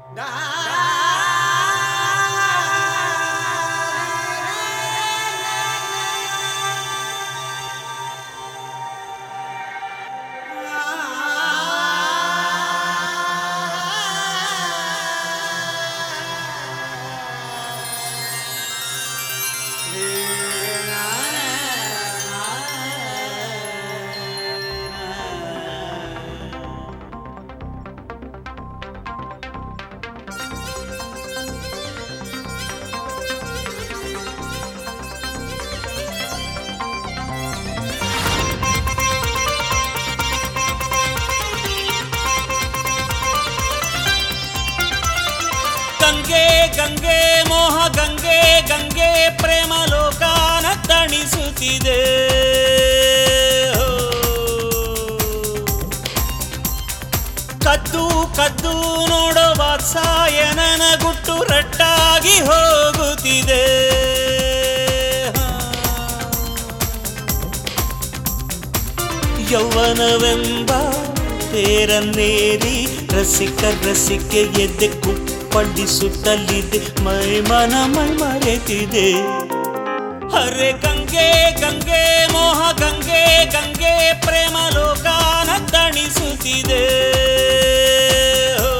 ಗಂಗೆ ಗಂಗೆ ಮೋಹ ಗಂಗೆ ಗಂಗೆ ಪ್ರೇಮ ಲೋಕಾನ ತಣಿಸುತ್ತಿದೆ ಹೋ. ಕದ್ದು ಕದ್ದು ನೋಡೋ ವಾತ್ಸಾಯನನ ಗುಟ್ಟು ರಟ್ಟಾಗಿ ಹೋಗುತ್ತಿದೆ ಯೌವನವೆಂಬ ತೇರನ್ನೇರಿ ರಸಿಕ ರಸಿಕೆ ಎದ್ದೆ ಕುಪ್ಪಳಿಸುತ್ತಲಿದೆ ಮೈ ಮನ ಮೈ ಮರೆತಿದೆ ಹರೆ ಗಂಗೆ ಗಂಗೆ ಮೋಹ ಗಂಗೆ ಗಂಗೆ ಪ್ರೇಮ ಲೋಕಾನ ತಣಿಸುತ್ತಿದೆ ಹೋ.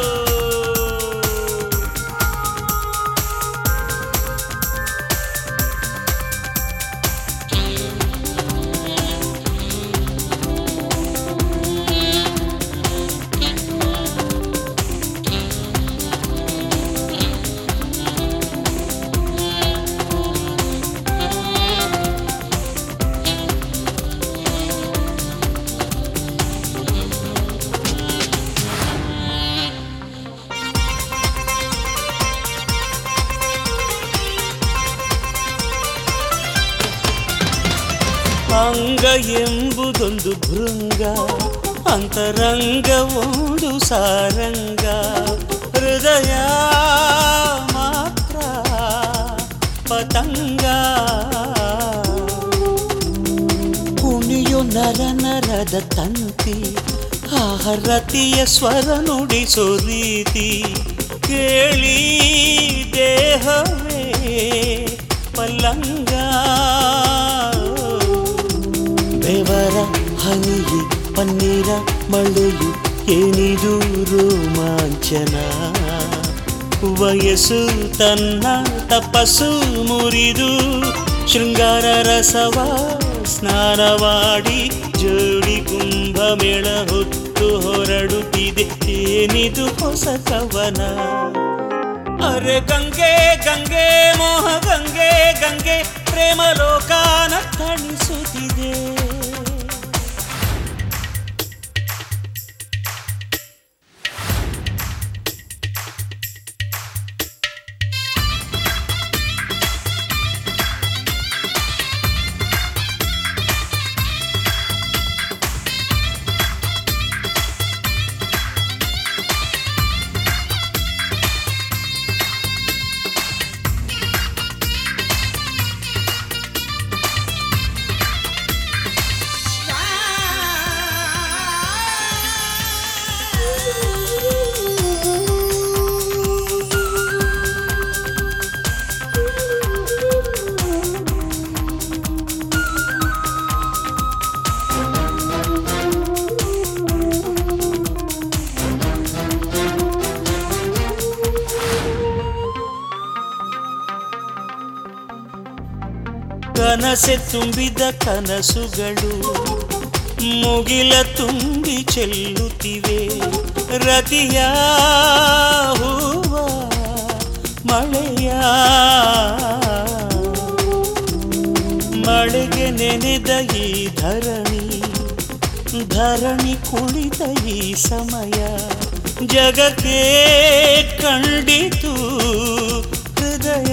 ಅಂಗ ಎಂಬುದೊಂದು ಭೃಂಗ ಅಂತರಂಗ ಒಂದು ಸಾರಂಗ ಹೃದಯ ಮಾತ್ರ ಪತಂಗ ಕುಣಿಯು ನರ ನರದ ತಂತಿ ಆಹರತಿಯ ಸ್ವರ ನುಡಿಸೋ ರೀತಿ ಕೇಳಿ ದೇಹವೇ ಪಲ್ಲಂಗ ಬೆವರ ಹನಿಯು ಪನ್ನೀರ ಮಳೆಯು ಏನಿದು ರೋಮಾಂಚನ ವಯಸ್ಸು ತನ್ನ ತಪಸ್ಸು ಮುರಿದು ಶೃಂಗಾರ ರಸವ ಸ್ನಾನವಾಡಿ ಜೋಡಿ ಕುಂಭಮೇಳ ಹೊತ್ತು ಹೊರಡುತ್ತಿದೆ ಏನಿದು ಹೊಸ ಕವನ ಅರೆ ಗಂಗೆ ಗಂಗೆ ಮೋಹ ಗಂಗೆ ಗಂಗೆ ಪ್ರೇಮ ಲೋಕಾನ ತಣಿಸುತ್ತಿದೆ ಕನಸೆ ತುಂಬಿದ ಕನಸುಗಳು ಮುಗಿಲ ತುಂಬಿ ಚೆಲ್ಲುತ್ತಿವೆ ರತಿಯ ಹೂವ ಮಳೆಯ ಮಳೆಗೆ ನೆನೆದ ಈ ಧರಣಿ ಧರಣಿ ಕುಳಿತ ಈ ಸಮಯ ಜಗಕ್ಕೆ ಕಂಡಿತು ಹೃದಯ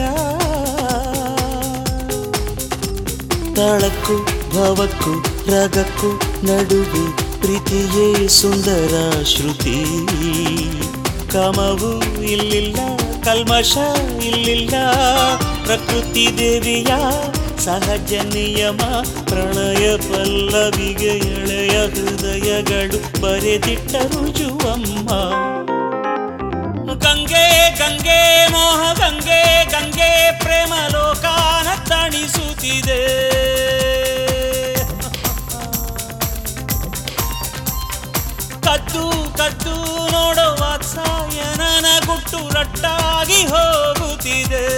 ತಾಳಕ್ಕೂ ಭಾವಕ್ಕೂ ರಾಗಕ್ಕೂ ನಡುವೆ ಪ್ರೀತಿಯೇ ಸುಂದರ ಶ್ರುತಿ ಕಾಮವು ಇಲ್ಲಿಲ್ಲ ಕಲ್ಮಶ ಇಲ್ಲಿಲ್ಲ ಪ್ರಕೃತಿ ದೇವಿಯ ಸಹಜ ನಿಯಮ ಪ್ರಣಯ ಪಲ್ಲವಿಗೆ ಎಳೆಯ ಹೃದಯಗಳು ಬರೆದಿಟ್ಟ ರುಜುವಮ್ಮ ಗಂಗೆ ಗಂಗೆ ಮೋಹ ಗಂಗೆ ಗಂಗೆ ಪ್ರೇಮ ಲೋಕಾನ ತಣಿಸುತ್ತಿದೆ ಕದ್ದು ಕದ್ದು ನೋಡೋ ವಾತ್ಸಾಯನನ ಗುಟ್ಟು ರಟ್ಟಾಗಿ ಹೋಗುತ್ತಿದೆ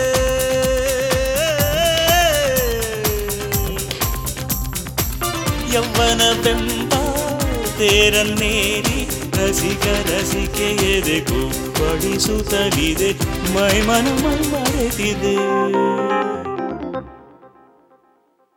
ಯೌವನ ಬೆಂಬ ತೇರನ್ನೇರಿ ರಸಿಕ ರಸಿಕೆ ಎದೆ ಕುಪ್ಪಡಿಸುತ್ತಲಿದೆ ಮೈ ಮನ ಮೈ ಮರೆತಿದೆ